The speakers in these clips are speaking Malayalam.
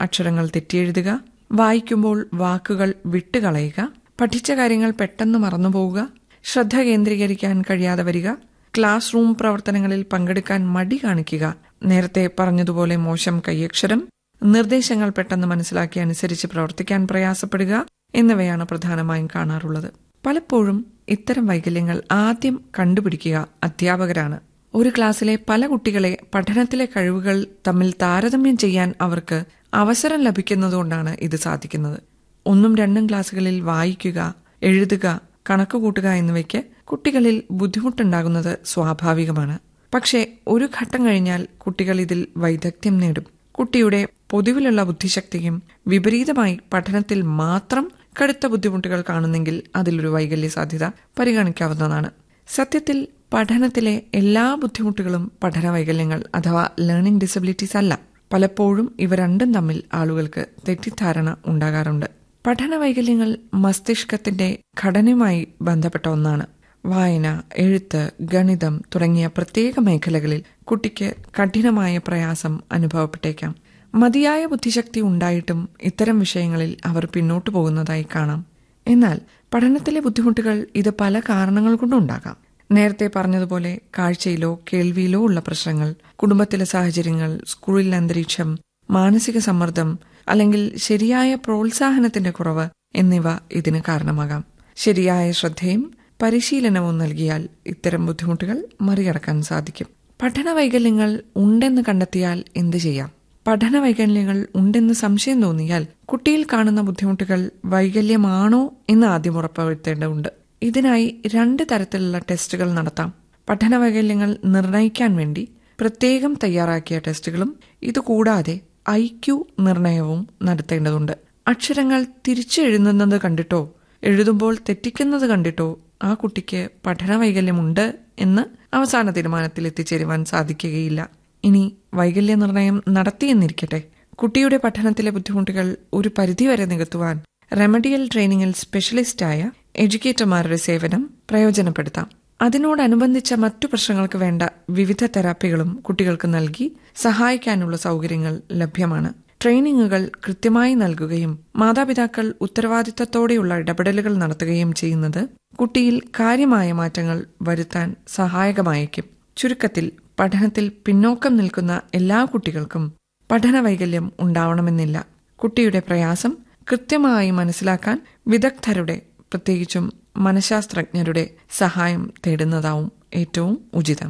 അക്ഷരങ്ങൾ തെറ്റിയെഴുതുക വായിക്കുമ്പോൾ വാക്കുകൾ വിട്ടുകളയുക പഠിച്ച കാര്യങ്ങൾ പെട്ടെന്ന് മറന്നുപോവുക ശ്രദ്ധ കേന്ദ്രീകരിക്കാൻ കഴിയാതെ വരിക ക്ലാസ് റൂം പ്രവർത്തനങ്ങളിൽ പങ്കെടുക്കാൻ മടി കാണിക്കുക നേരത്തെ പറഞ്ഞതുപോലെ മോശം കൈയക്ഷരം നിർദ്ദേശങ്ങൾ പെട്ടെന്ന് മനസ്സിലാക്കി അനുസരിച്ച് പ്രവർത്തിക്കാൻ പ്രയാസപ്പെടുക എന്നിവയാണ് പ്രധാനമായും കാണാറുള്ളത് പലപ്പോഴും ഇത്തരം വൈകല്യങ്ങൾ ആദ്യം കണ്ടുപിടിക്കുക അധ്യാപകരാണ് ഒരു ക്ലാസ്സിലെ പല കുട്ടികളെ പഠനത്തിലെ കഴിവുകൾ തമ്മിൽ താരതമ്യം ചെയ്യാൻ അവർക്ക് അവസരം ലഭിക്കുന്നതുകൊണ്ടാണ് ഇത് സാധിക്കുന്നത് ഒന്നും രണ്ടും ക്ലാസ്സുകളിൽ വായിക്കുക എഴുതുക കണക്ക് കൂട്ടുക എന്നിവയ്ക്ക് കുട്ടികളിൽ ബുദ്ധിമുട്ടുണ്ടാകുന്നത് സ്വാഭാവികമാണ് പക്ഷേ ഒരു ഘട്ടം കഴിഞ്ഞാൽ കുട്ടികൾ ഇതിൽ വൈദഗ്ധ്യം നേടും കുട്ടിയുടെ പൊതുവിലുള്ള ബുദ്ധിശക്തിയും വിപരീതമായി പഠനത്തിൽ മാത്രം കടുത്ത ബുദ്ധിമുട്ടുകൾ കാണുന്നെങ്കിൽ അതിലൊരു വൈകല്യ സാധ്യത പരിഗണിക്കാവുന്നതാണ് സത്യത്തിൽ പഠനത്തിലെ എല്ലാ ബുദ്ധിമുട്ടുകളും പഠന വൈകല്യങ്ങൾ അഥവാ ലേണിംഗ് ഡിസബിലിറ്റീസ് അല്ല പലപ്പോഴും ഇവ രണ്ടും തമ്മിൽ ആളുകൾക്ക് തെറ്റിദ്ധാരണ ഉണ്ടാകാറുണ്ട് പഠന വൈകല്യങ്ങൾ മസ്തിഷ്കത്തിന്റെ ഘടനയുമായി ബന്ധപ്പെട്ട ഒന്നാണ് വായന എഴുത്ത് ഗണിതം തുടങ്ങിയ പ്രത്യേക മേഖലകളിൽ കുട്ടിക്ക് കഠിനമായ പ്രയാസം അനുഭവപ്പെട്ടേക്കാം മതിയായ ബുദ്ധിശക്തി ഉണ്ടായിട്ടും ഇത്തരം വിഷയങ്ങളിൽ അവർ പിന്നോട്ടു പോകുന്നതായി കാണാം എന്നാൽ പഠനത്തിലെ ബുദ്ധിമുട്ടുകൾ ഇത് പല കാരണങ്ങൾ കൊണ്ടുണ്ടാകാം നേരത്തെ പറഞ്ഞതുപോലെ കാഴ്ചയിലോ കേൾവിയിലോ ഉള്ള പ്രശ്നങ്ങൾ കുടുംബത്തിലെ സാഹചര്യങ്ങൾ സ്കൂളിലെ അന്തരീക്ഷം മാനസിക സമ്മർദ്ദം അല്ലെങ്കിൽ ശരിയായ പ്രോത്സാഹനത്തിന്റെ കുറവ് എന്നിവ ഇതിന് കാരണമാകാം ശരിയായ ശ്രദ്ധയും പരിശീലനവും നൽകിയാൽ ഇത്തരം ബുദ്ധിമുട്ടുകൾ മറികടക്കാൻ സാധിക്കും പഠന വൈകല്യങ്ങൾ ഉണ്ടെന്ന് കണ്ടെത്തിയാൽ എന്ത് ചെയ്യാം പഠന വൈകല്യങ്ങൾ ഉണ്ടെന്ന് സംശയം തോന്നിയാൽ കുട്ടിയിൽ കാണുന്ന ബുദ്ധിമുട്ടുകൾ വൈകല്യമാണോ എന്ന് ആദ്യം ഉറപ്പുവരുത്തേണ്ടതുണ്ട് ഇതിനായി രണ്ട് തരത്തിലുള്ള ടെസ്റ്റുകൾ നടത്താം പഠന വൈകല്യങ്ങൾ നിർണയിക്കാൻ വേണ്ടി പ്രത്യേകം തയ്യാറാക്കിയ ടെസ്റ്റുകളും ഇതുകൂടാതെ ഐ ക്യു നിർണയവും നടത്തേണ്ടതുണ്ട് അക്ഷരങ്ങൾ തിരിച്ചെഴുതുന്നത് കണ്ടിട്ടോ എഴുതുമ്പോൾ തെറ്റിക്കുന്നത് കണ്ടിട്ടോ ആ കുട്ടിക്ക് പഠന വൈകല്യമുണ്ട് എന്ന് അവസാന തീരുമാനത്തിൽ എത്തിച്ചേരുവാൻ സാധിക്കുകയില്ല ഇനി വൈകല്യ നിർണയം നടത്തിയെന്നിരിക്കട്ടെ കുട്ടിയുടെ പഠനത്തിലെ ബുദ്ധിമുട്ടുകൾ ഒരു പരിധിവരെ നികത്തുവാൻ റെമഡിയൽ ട്രെയിനിങ്ങിൽ സ്പെഷ്യലിസ്റ്റായ എഡ്യൂക്കേറ്റർമാരുടെ സേവനം പ്രയോജനപ്പെടുത്താം അതിനോടനുബന്ധിച്ച മറ്റു പ്രശ്നങ്ങൾക്ക് വേണ്ട വിവിധ തെറാപ്പികളും കുട്ടികൾക്ക് നൽകി സഹായിക്കാനുള്ള സൗകര്യങ്ങൾ ലഭ്യമാണ് ട്രെയിനിങ്ങുകൾ കൃത്യമായി നൽകുകയും മാതാപിതാക്കൾ ഉത്തരവാദിത്തത്തോടെയുള്ള ഇടപെടലുകൾ നടത്തുകയും ചെയ്യുന്നത് കുട്ടിയിൽ കാര്യമായ മാറ്റങ്ങൾ വരുത്താൻ സഹായകമായേക്കും ചുരുക്കത്തിൽ പഠനത്തിൽ പിന്നോക്കം നിൽക്കുന്ന എല്ലാ കുട്ടികൾക്കും പഠന വൈകല്യം ഉണ്ടാവണമെന്നില്ല കുട്ടിയുടെ പ്രയാസം കൃത്യമായി മനസ്സിലാക്കാൻ വിദഗ്ധരുടെ പ്രത്യേകിച്ചും മനഃശാസ്ത്രജ്ഞരുടെ സഹായം തേടുന്നതാവും ഏറ്റവും ഉചിതം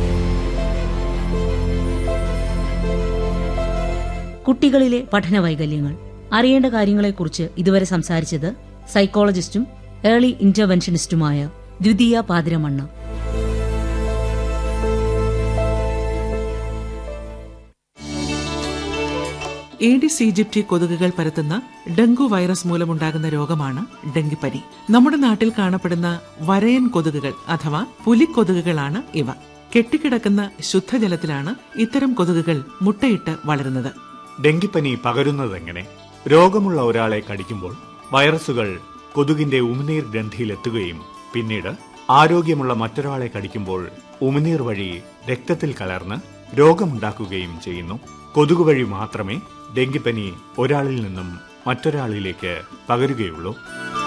കുട്ടികളിലെ പഠന വൈകല്യങ്ങൾ അറിയേണ്ട കാര്യങ്ങളെക്കുറിച്ച് ഇതുവരെ സംസാരിച്ചത് സൈക്കോളജിസ്റ്റും ഏർലി ഇന്റർവെൻഷനിസ്റ്റുമായ ദ്വിതീയ പാതിരമണ്ണ ഏഡിസ് ഈജിപ്തി കൊതുകുകൾ പരത്തുന്ന ഡെങ്കു വൈറസ് മൂലമുണ്ടാകുന്ന രോഗമാണ് ഡെങ്കിപ്പനി നമ്മുടെ നാട്ടിൽ കാണപ്പെടുന്ന വരയൻ കൊതുകുകൾ അഥവാ പുലിക്കൊതുകുകളാണ് ഇവ കെട്ടിക്കിടക്കുന്ന ശുദ്ധജലത്തിലാണ് ഇത്തരം കൊതുകുകൾ മുട്ടയിട്ട് വളരുന്നത് ഡെങ്കിപ്പനി പകരുന്നതെങ്ങനെ രോഗമുള്ള ഒരാളെ കടിക്കുമ്പോൾ വൈറസുകൾ കൊതുകിന്റെ ഉമിനീർ ഗ്രന്ഥിയിലെത്തുകയും പിന്നീട് ആരോഗ്യമുള്ള മറ്റൊരാളെ കടിക്കുമ്പോൾ ഉമിനീർ വഴി രക്തത്തിൽ കലർന്ന് രോഗമുണ്ടാക്കുകയും ചെയ്യുന്നു കൊതുക് വഴി മാത്രമേ ഡെങ്കിപ്പനി ഒരാളിൽ നിന്നും മറ്റൊരാളിലേക്ക് പകരുകയുള്ളൂ